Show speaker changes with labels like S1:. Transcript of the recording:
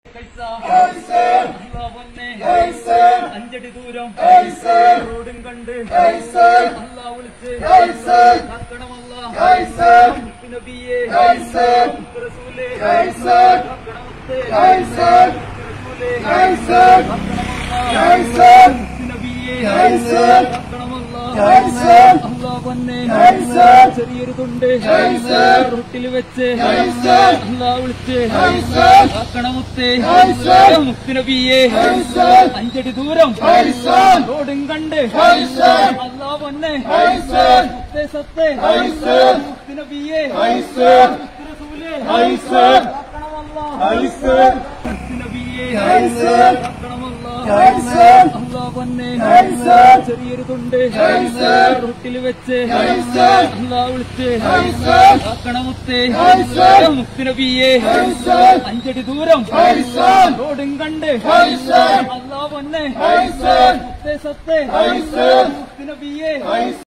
S1: അല്ലാ പൊന്നെ അഞ്ചടി ദൂരം റോഡും കണ്ട് അല്ലാ വിളിച്ച് കാക്കണമല്ല നബിയെ റസൂലേ കാക്കണമുത്തേ റസൂലേ നബിയെ കാക്കണമല്ല അല്ലാ പൊന്നെ ചെറിയൊരു കൊണ്ട് റൊട്ടിൽ വെച്ച് അല്ലാ വിളിച്ച് കാക്കണമുത്തേ മുത്തുനബിയെ അഞ്ചടി ദൂരം റോഡും കണ്ട് അല്ലാ പൊന്നെ സത്തേ സത്തേ മുത്തുനബിയെ റസൂലേ നബിയെ അല്ലാ പൊന്നെ ചെറിയൊരു കൊണ്ട് റൊട്ടിൽ വെച്ച് അല്ലാ വിളിച്ച് കാക്കണമുത്തേ മുത്തുനബിയെ അഞ്ചടി ദൂരം റോഡും കണ്ട് അല്ലാ പൊന്നെ സത്തേ സത്തേ മുത്തുനബിയെ